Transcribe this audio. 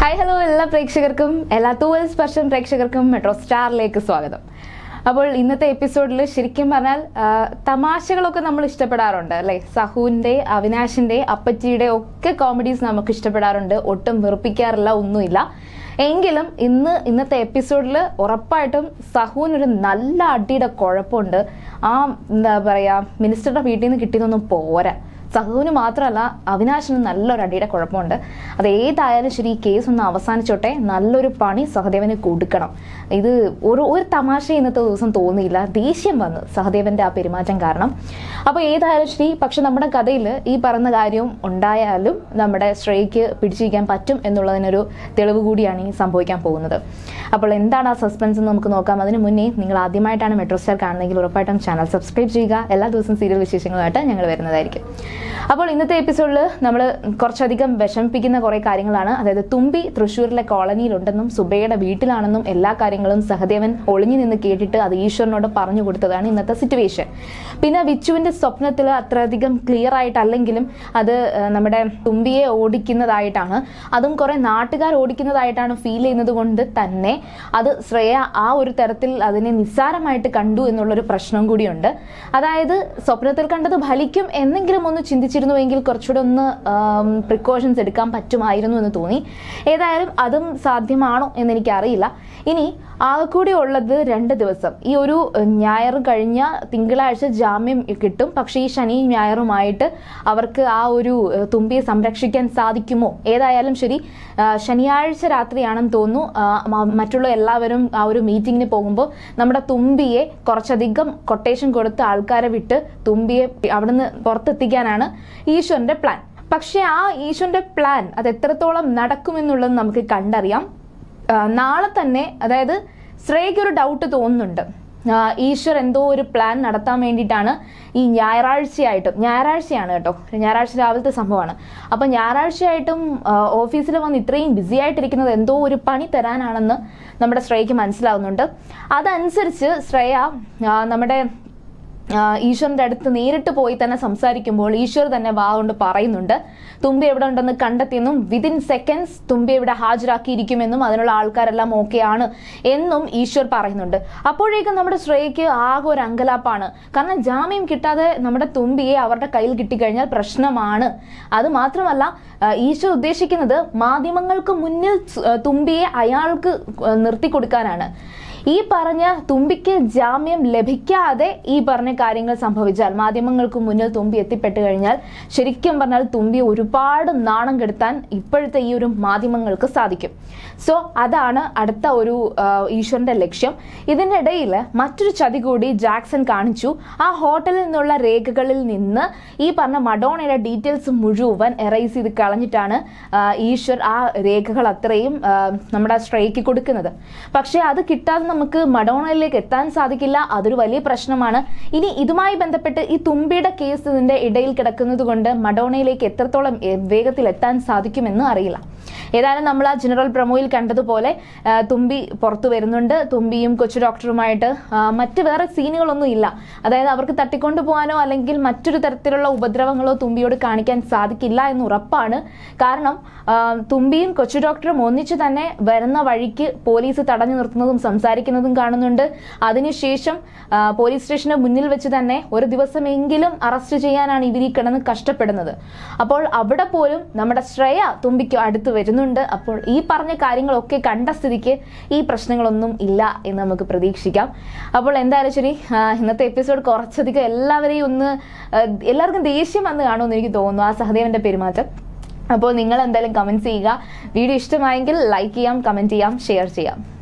hi hello എല്ലാ പ്രേക്ഷകർക്കും എല്ലാ തൂവൽ സ്പർശം പ്രേക്ഷകർക്കും മെട്രോ സ്റ്റാറിലേക്ക് സ്വാഗതം അപ്പോൾ ഇന്നത്തെ എപ്പിസോഡിൽ ശരിക്കും പറഞ്ഞാൽ ആ, തമാശകളൊക്കെ നമ്മൾ ഇഷ്ടപ്പെടാറുണ്ട് അല്ലേ സഹുവിൻ്റെ അവിനാശിൻ്റെ അപ്പച്ചിയുടെ ഒക്കെ കോമഡീസ് നമുക്ക് ഇഷ്ടപ്പെടാറുണ്ട് ഒട്ടും വെറുപ്പിക്കാറില്ല ഒന്നുമില്ല എങ്കിലും ഇന്ന് ഇന്നത്തെ എപ്പിസോഡിൽ ഉറപ്പായിട്ടും സഹുവിനൊരു നല്ല അടിയുടെ കുഴപ്പമുണ്ട് ആ എന്താ പറയുക മിനിസ്റ്ററുടെ വീട്ടിൽ നിന്ന് കിട്ടിയതൊന്നും പോരാ സഹുവിന് മാത്രമല്ല അവിനാശിന് നല്ലൊരു അടിയുടെ കുഴപ്പമുണ്ട് അത് ഏതായാലും ശരി ഈ കേസ് ഒന്ന് അവസാനിച്ചോട്ടെ നല്ലൊരു പണി സഹദേവന് കൊടുക്കണം ഇത് ഒരു ഒരു തമാശ ഇന്നത്തെ ദിവസം തോന്നിയില്ല ദേഷ്യം വന്നു സഹദേവന്റെ ആ പെരുമാറ്റം കാരണം അപ്പോൾ ഏതായാലും ശരി പക്ഷെ നമ്മുടെ കഥയിൽ ഈ പറഞ്ഞ കാര്യവും ഉണ്ടായാലും നമ്മുടെ ശ്രേയ്ക്ക് പിടിച്ചിരിക്കാൻ പറ്റും എന്നുള്ളതിനൊരു തെളിവ് കൂടിയാണ് ഈ സംഭവിക്കാൻ പോകുന്നത് അപ്പോൾ എന്താണ് ആ സസ്പെൻസ് എന്ന് നമുക്ക് നോക്കാം അതിന് മുന്നേ നിങ്ങൾ ആദ്യമായിട്ടാണ് മെട്രോ സ്റ്റാർ കാണുന്നതെങ്കിൽ ഉറപ്പായിട്ടും ചാനൽ സബ്സ്ക്രൈബ് ചെയ്യുക എല്ലാ ദിവസവും സീരിയൽ വിശേഷങ്ങളുമായിട്ട് ഞങ്ങൾ വരുന്നതായിരിക്കും അപ്പോൾ ഇന്നത്തെ എപ്പിസോഡിൽ നമ്മൾ കുറച്ചധികം വിഷമിപ്പിക്കുന്ന കുറേ കാര്യങ്ങളാണ് അതായത് തുമ്പി തൃശ്ശൂരിലെ കോളനിയിലുണ്ടെന്നും സുബയുടെ വീട്ടിലാണെന്നും എല്ലാ കാര്യങ്ങളും സഹദേവൻ ഒളിഞ്ഞു നിന്ന് കേട്ടിട്ട് അത് ഈശ്വരനോട് പറഞ്ഞു കൊടുത്തതാണ് ഇന്നത്തെ സിറ്റുവേഷൻ പിന്നെ വിച്ചുവിന്റെ സ്വപ്നത്തിൽ അത്രയധികം ക്ലിയർ ആയിട്ടല്ലെങ്കിലും അത് ആ, നമ്മുടെ തുമ്പിയെ ഓടിക്കുന്നതായിട്ടാണ് അതും കുറെ നാട്ടുകാർ ഓടിക്കുന്നതായിട്ടാണ് ഫീൽ ചെയ്യുന്നത് കൊണ്ട് തന്നെ അത് ശ്രേയ ആ ഒരു തരത്തിൽ അതിനെ നിസ്സാരമായിട്ട് കണ്ടു എന്നുള്ളൊരു പ്രശ്നം കൂടിയുണ്ട് അതായത് സ്വപ്നത്തിൽ കണ്ടത് ഫലിക്കും എന്നെങ്കിലും ഒന്ന് ചിന്തിച്ചിരുന്നുവെങ്കിൽ കുറച്ചുകൂടെ ഒന്ന് പ്രിക്കോഷൻസ് എടുക്കാൻ പറ്റുമായിരുന്നു എന്ന് തോന്നി ഏതായാലും അതും സാധ്യമാണോ എന്ന് എനിക്കറിയില്ല ഇനി ആകെക്കൂടി ഉള്ളത് രണ്ട് ദിവസം ഈ ഒരു ഏഹ്, ഞായർ കഴിഞ്ഞ തിങ്കളാഴ്ച ജാമ്യം കിട്ടും പക്ഷേ ഈ ശനി ഞായറുമായിട്ട് അവർക്ക് ആ ഒരു ഏഹ്, തുമ്പിയെ സംരക്ഷിക്കാൻ സാധിക്കുമോ ഏതായാലും ശരി ആ, ശനിയാഴ്ച രാത്രിയാണെന്ന് തോന്നുന്നു ആ, മ- മറ്റുള്ള എല്ലാവരും ആ ഒരു മീറ്റിങ്ങിന് പോകുമ്പോൾ നമ്മുടെ തുമ്പിയെ കുറച്ചധികം കൊട്ടേഷൻ കൊടുത്ത് ആൾക്കാരെ വിട്ട് തുമ്പിയെ അവിടുന്ന് പുറത്തെത്തിക്കാനാണ് ഈശ്വരന്റെ പ്ലാൻ പക്ഷേ ആ ഈശ്വരന്റെ പ്ലാൻ അത് എത്രത്തോളം നടക്കുമെന്നുള്ളത് നമുക്ക് കണ്ടറിയാം ആ, നാളെ തന്നെ അതായത് ശ്രേയ്ക്ക് ഒരു ഡൗട്ട് തോന്നുന്നുണ്ട് ആ, ഈശ്വർ എന്തോ ഒരു പ്ലാൻ നടത്താൻ വേണ്ടിയിട്ടാണ് ഈ ഞായറാഴ്ചയായിട്ടും ഞായറാഴ്ചയാണ് കേട്ടോ ഞായറാഴ്ച രാവിലത്തെ സംഭവമാണ് അപ്പം ഞായറാഴ്ചയായിട്ടും ഓഫീസിൽ വന്ന് ഇത്രയും ബിസി ആയിട്ടിരിക്കുന്നത് എന്തോ ഒരു പണി തരാനാണെന്ന് നമ്മുടെ ശ്രേയയ്ക്ക് മനസ്സിലാവുന്നുണ്ട് അതനുസരിച്ച് ശ്രേയ ആ, നമ്മുടെ ആ, ഈശ്വറിന്റെ അടുത്ത് നേരിട്ട് പോയി തന്നെ സംസാരിക്കുമ്പോൾ ഈശ്വർ തന്നെ വാ കൊണ്ട് പറയുന്നുണ്ട് തുമ്പി എവിടെ ഉണ്ടെന്ന് കണ്ടെത്തിയെന്നും വിതിൻ സെക്കൻഡ്സ് തുമ്പി ഇവിടെ ഹാജരാക്കിയിരിക്കുമെന്നും അതിനുള്ള ആൾക്കാരെല്ലാം ഓക്കെയാണ് എന്നും ഈശ്വർ പറയുന്നുണ്ട് അപ്പോഴേക്കും നമ്മുടെ ശ്രേയയ്ക്ക് ആകെ ഒരു അങ്കലാപ്പാണ് കാരണം ജാമ്യം കിട്ടാതെ നമ്മുടെ തുമ്പിയെ അവരുടെ കയ്യിൽ കിട്ടിക്കഴിഞ്ഞാൽ പ്രശ്നമാണ് അത് മാത്രമല്ല ആ, ഈശ്വർ ഉദ്ദേശിക്കുന്നത് മാധ്യമങ്ങൾക്ക് മുന്നിൽ സ്- തുമ്പിയെ അയാൾക്ക് നിർത്തി കൊടുക്കാനാണ് ഈ പറഞ്ഞ തുമ്പിക്ക് ജാമ്യം ലഭിക്കാതെ ഈ പറഞ്ഞ കാര്യങ്ങൾ സംഭവിച്ചാൽ മാധ്യമങ്ങൾക്ക് മുന്നിൽ തുമ്പി എത്തിപ്പെട്ട് കഴിഞ്ഞാൽ ശരിക്കും പറഞ്ഞാൽ തുമ്പി ഒരുപാട് നാണം കെടുത്താൻ ഇപ്പോഴത്തെ ഈ ഒരു മാധ്യമങ്ങൾക്ക് സാധിക്കും സോ അതാണ് അടുത്ത ഒരു ആ, ഈശ്വരന്റെ ലക്ഷ്യം ഇതിൻ്റെ ഇടയിൽ മറ്റൊരു ചതി കൂടി ജാക്സൺ കാണിച്ചു ആ ഹോട്ടലിൽ നിന്നുള്ള രേഖകളിൽ നിന്ന് ഈ പറഞ്ഞ മഡോണയുടെ ഡീറ്റെയിൽസ് മുഴുവൻ എറൈസ് ചെയ്ത് കളഞ്ഞിട്ടാണ് ആ, ഈശ്വർ ആ രേഖകൾ അത്രയും ആ, നമ്മുടെ സ്ട്രൈക്ക് കൊടുക്കുന്നത് പക്ഷേ അത് കിട്ടാതെ നമുക്ക് മഡോണയിലേക്ക് എത്താൻ സാധിക്കില്ല അതൊരു വലിയ പ്രശ്നമാണ് ഇനി ഇതുമായി ബന്ധപ്പെട്ട് ഈ തുമ്പിയുടെ കേസ് ഇതിന്റെ ഇടയിൽ കിടക്കുന്നത് കൊണ്ട് മഡോണയിലേക്ക് എത്രത്തോളം എ- വേഗത്തിൽ എത്താൻ സാധിക്കുമെന്ന് അറിയില്ല ഏതായാലും നമ്മൾ ആ ജനറൽ പ്രൊമോയിൽ കണ്ടതുപോലെ ആ, തുമ്പി പുറത്തു വരുന്നുണ്ട് തുമ്പിയും കൊച്ചു ഡോക്ടറുമായിട്ട് ആ, മറ്റ് വേറെ സീനുകളൊന്നും ഇല്ല അതായത് അവർക്ക് തട്ടിക്കൊണ്ടു പോകാനോ അല്ലെങ്കിൽ മറ്റൊരു തരത്തിലുള്ള ഉപദ്രവങ്ങളോ തുമ്പിയോട് കാണിക്കാൻ സാധിക്കില്ല എന്ന് ഉറപ്പാണ് കാരണം ആ, തുമ്പിയും കൊച്ചു ഡോക്ടറും ഒന്നിച്ചു തന്നെ വരുന്ന വഴിക്ക് പോലീസ് തടഞ്ഞു നിർത്തുന്നതും സംസാരിക്കുന്നതും കാണുന്നുണ്ട് അതിനുശേഷം ആ, പോലീസ് സ്റ്റേഷന് മുന്നിൽ വെച്ച് തന്നെ ഒരു ദിവസമെങ്കിലും അറസ്റ്റ് ചെയ്യാനാണ് ഇവർ ഈ കിടന്ന് കഷ്ടപ്പെടുന്നത് അപ്പോൾ അവിടെ പോലും നമ്മുടെ ശ്രേയ തുമ്പിക്ക് അടുത്ത് വരുന്നുണ്ട് അപ്പോൾ ഈ പറഞ്ഞ കാര്യങ്ങളൊക്കെ കണ്ട സ്ഥിതിക്ക് ഈ പ്രശ്നങ്ങളൊന്നും ഇല്ല എന്ന് നമുക്ക് പ്രതീക്ഷിക്കാം അപ്പോൾ എന്തായാലും ശരി ആ, ഇന്നത്തെ എപ്പിസോഡ് കുറച്ചധികം എല്ലാവരെയും ഒന്ന് ആ, എല്ലാവർക്കും ദേഷ്യം വന്ന് കാണുമെന്ന് എനിക്ക് തോന്നുന്നു ആ സഹദേവന്റെ പെരുമാറ്റം അപ്പോൾ നിങ്ങൾ എന്തായാലും കമൻറ്റ് ചെയ്യുക വീഡിയോ ഇഷ്ടമായെങ്കിൽ ലൈക്ക് ചെയ്യാം കമൻറ്റ് ചെയ്യാം ഷെയർ ചെയ്യാം